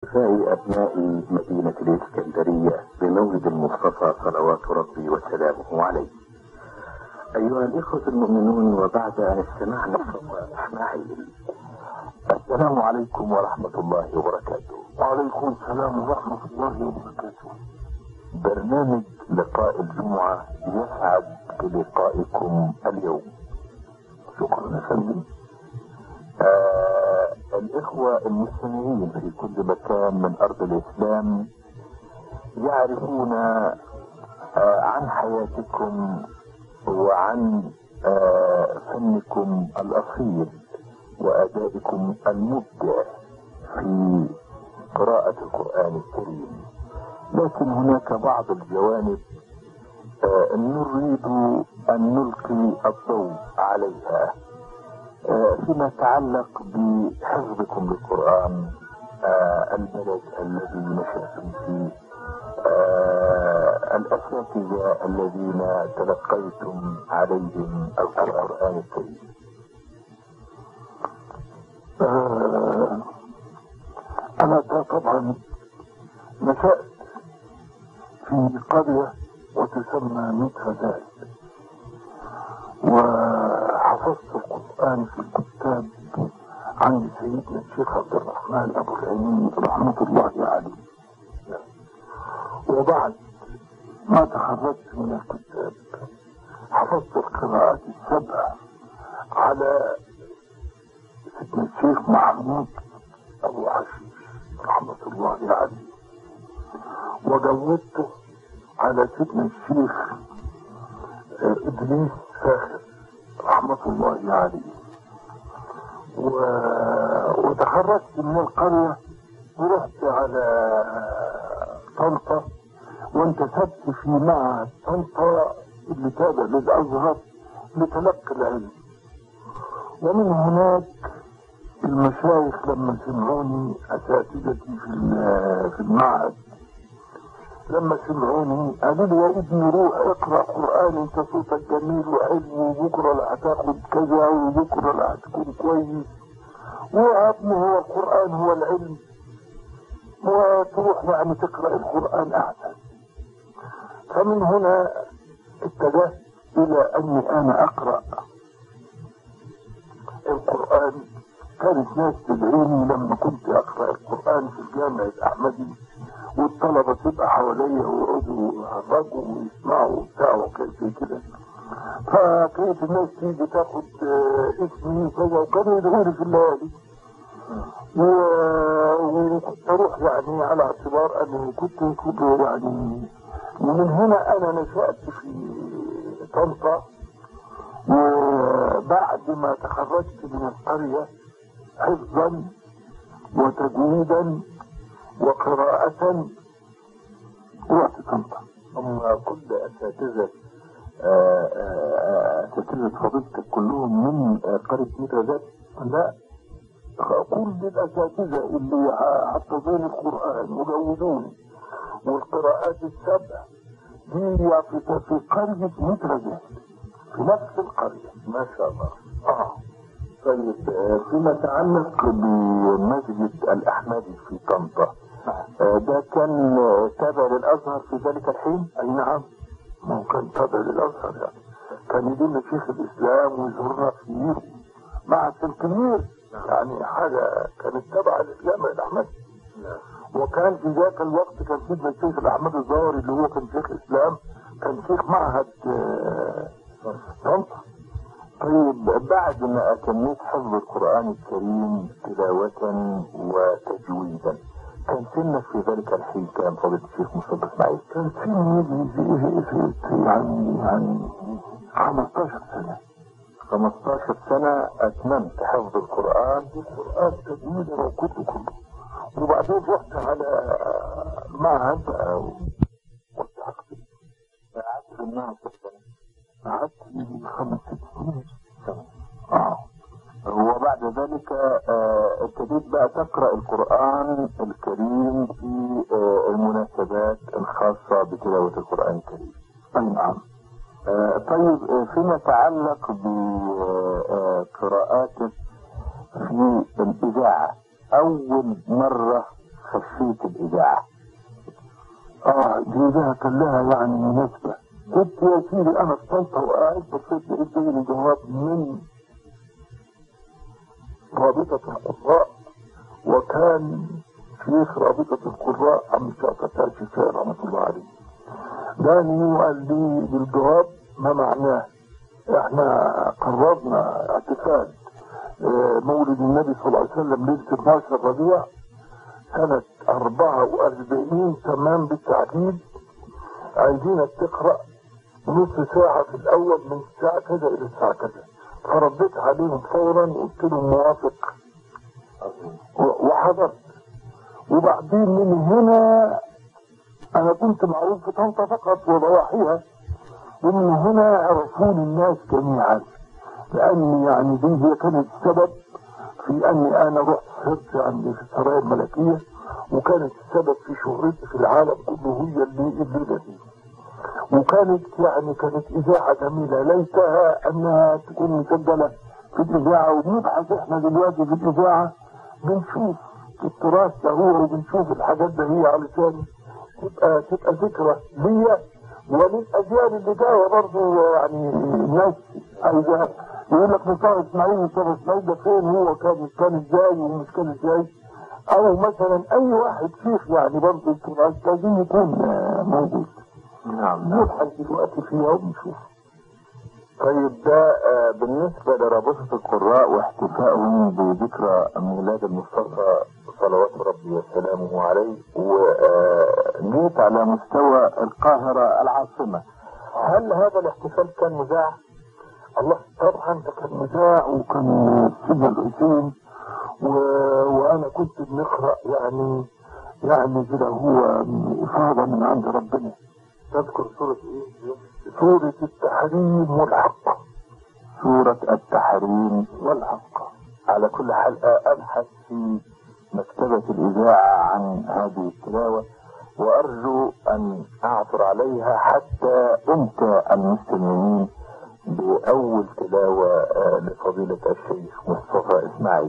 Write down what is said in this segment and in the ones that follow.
احتفاء أبناء مدينة الإسكندرية بمولد المصطفى صلوات ربي وسلامه عليه أيها الإخوة المؤمنون وبعد أن استمعنا صوت إسماعيل السلام عليكم ورحمة الله وبركاته وعليكم السلام ورحمة الله وبركاته برنامج لقاء الجمعة يسعد بلقائكم اليوم شكرا يا فندم آه الإخوة المستمعين في كل مكان من أرض الإسلام يعرفون آه عن حياتكم وعن آه فنكم الأصيل وأدائكم المبدع في قراءة القرآن الكريم لكن هناك بعض الجوانب آه نريد أن نلقي الضوء عليها آه فيما يتعلق بحفظكم للقرآن آه البلد الذي نشأتم فيه الأساتذة الذين تلقيتم عليهم القرآن الكريم أنا طبعا نشأت في قرية وتسمى ميترزال وحفظت القرآن في الكتاب عند سيدنا الشيخ عبد الرحمن أبو العينين رحمة الله عليه وبعد ما تخرجت من الكتاب حفظت القراءات السبع على سيدنا الشيخ محمود أبو حشيش رحمة الله عليه وجودته على سيدنا الشيخ إدريس فاخر رحمة الله عليه و... وتخرجت من القرية ورحت على طنطا وانتسبت في معهد طنطا اللي تابع للأزهر لتلقي العلم ومن هناك المشايخ لما سمعوني اساتذتي في في المعهد لما سمعوني قالوا لي يا ابني روح اقرا قران انت صوتك جميل وحلو وبكره لا هتاخد كذا وبكره لا هتكون كويس ويا ابني هو القران هو العلم وتروح يعني تقرا القران احسن فمن هنا اتجهت الى اني انا اقرا القران كانت ناس تدعيني لما كنت اقرا القران في الجامع الاحمدي والطلبه تبقى حواليا ويقعدوا يهرجوا ويسمعوا وبتاع وكان زي كده فكانت الناس تيجي تاخد اسمي وكذا وكانوا يدعوني في الليالي وكنت اروح يعني على اعتبار اني كنت كنت يعني ومن هنا انا نشأت في طنطا وبعد ما تخرجت من القرية حفظا وتجويدا وقراءة رحت طنطا هم كل أساتذة أساتذة فضيلتك كلهم من قرية ميترازات لا كل الأساتذة اللي حفظوني القرآن وجودوني والقراءات السبع دي في في قرية ميترازات في نفس القرية ما شاء الله اه طيب فيما يتعلق بمسجد الأحمدي في طنطا ده كان تابع للأزهر في ذلك الحين؟ أي نعم ما هو كان تابع للأزهر يعني كان يجي لنا شيخ الإسلام ويزورنا فيه مع كبير يعني حاجة كانت تابعة للجامع الأحمدي وكان في ذاك الوقت كان سيدنا الشيخ الأحمد الزهري اللي هو كان شيخ إسلام كان شيخ معهد طنطا طيب بعد ما أتميت حفظ القرآن الكريم تلاوة وتجويدا كان سنك في ذلك الحين كان فضيلة الشيخ مصطفى اسماعيل كان سني يعني يعني 15 سنة 15 سنة أتممت حفظ القرآن القرآن تجويدا وكله كله وبعدين رحت على معهد والتحقت قعدت في المعهد قعدت خمس ست سنين اه وبعد ذلك ابتديت بقى تقرا القران الكريم في آه المناسبات الخاصه بتلاوه القران الكريم. اي نعم. آه طيب فيما يتعلق بقراءاتك في الاذاعه اول مره خشية الإذاعة اه دي لها كان لها يعني مناسبة كنت يا سيدي انا في طنطا وقاعد بصيت لقيت لي جواب من رابطة القراء وكان شيخ رابطة القراء عم شاكة الشيخ رحمة الله عليه داني وقال لي بالجواب ما معناه احنا قررنا اعتقاد آه، مولد النبي صلى الله عليه وسلم ليلة 12 ربيع سنة 44 تمام بالتعديل عايزينك تقرأ نص ساعة في الأول من الساعة كذا إلى الساعة كذا فرديت عليهم فورا وقلت لهم موافق و- وحضرت وبعدين من هنا أنا كنت معروف في طنطا فقط وضواحيها ومن هنا عرفوني الناس جميعا لأن يعني دي هي كانت السبب في أني أنا رحت صرت عندي في السرايا الملكية وكانت السبب في شهرتي في العالم كله هي اللي الليلة دي وكانت يعني كانت إذاعة جميلة ليتها أنها تكون مسجلة في الإذاعة وبنبحث إحنا دلوقتي في الإذاعة بنشوف التراث ده هو وبنشوف الحاجات ده هي علشان تبقى تبقى ذكرى ليا وللأجيال اللي جاية برضه يعني الناس عايزة يقول لك مصطفى إسماعيل مصطفى إسماعيل ده فين هو كان كان إزاي ومش كان إزاي أو مثلا أي واحد شيخ يعني برضه التراث لازم يكون آه، موجود نعم نبحث دلوقتي فيها ونشوف طيب ده آه، بالنسبة لرابطة القراء واحتفائهم بذكرى ميلاد المصطفى صلوات ربي وسلامه عليه وجيت على مستوى القاهرة العاصمة هل هذا الاحتفال كان مذاع؟ الله طبعا ده كان مذاع وكان سيدنا الحسين و... وانا كنت بنقرا يعني يعني كده هو افاضه من عند ربنا تذكر سوره ايه؟ سوره التحريم والحق سورة التحريم والحق على كل حال آه، أبحث في مكتبة الإذاعة عن هذه التلاوة وأرجو أن أعثر عليها حتى أمتع المستمعين بأول تلاوة آه، لفضيلة الشيخ مصطفى إسماعيل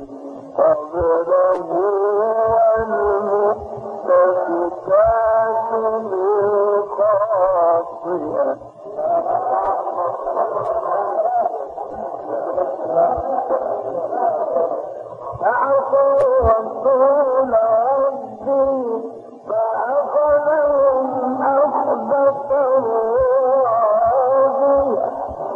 قبله والمؤتفكات الدنيا أعطوا طول ربي فأخذهم أخذة راضية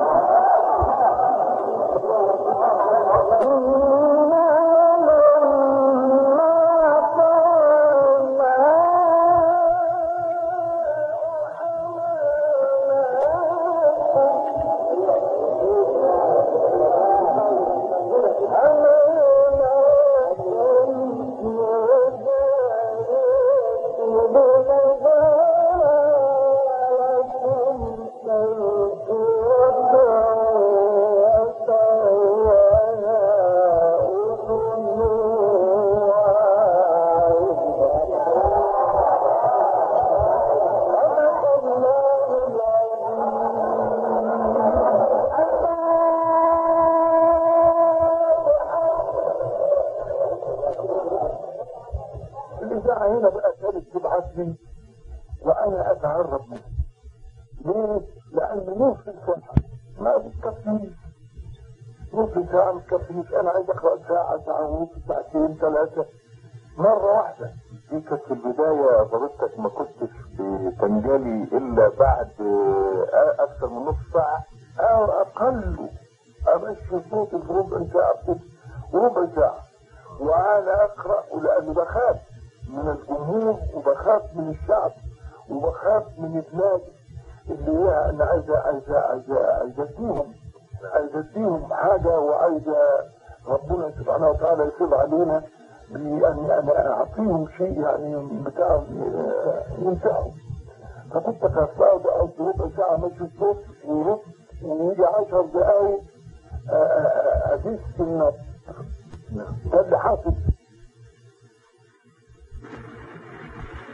الإذاعة هنا بقى كانت تبعثني وأنا أتهرب منها. ليه؟ لأن نص ساعة ما بتكفينيش. نص ساعة ما بتكفينيش، أنا عايز أقرأ ساعة ساعة ونص ساعتين ثلاثة مرة واحدة. دي كانت في البداية ضريبتك ما كنتش بتنجلي إلا بعد آه، أكثر من نص ساعة أو أقل أمشي صوتي بربع ساعة بس ربع ساعة وأنا أقرأ ولأني بخاف من الجمهور وبخاف من الشعب وبخاف من الناس اللي هي أنا عايز عايز عايز عايز أديهم عايز أديهم حاجة وعايز ربنا سبحانه وتعالى يفيض علينا بأن أنا أعطيهم شيء يعني بتاع ينفعهم فكنت قاعد أقعد ربع ساعة ماشي الصوت وربع ويجي 10 دقايق أدس النص ده اللي حاصل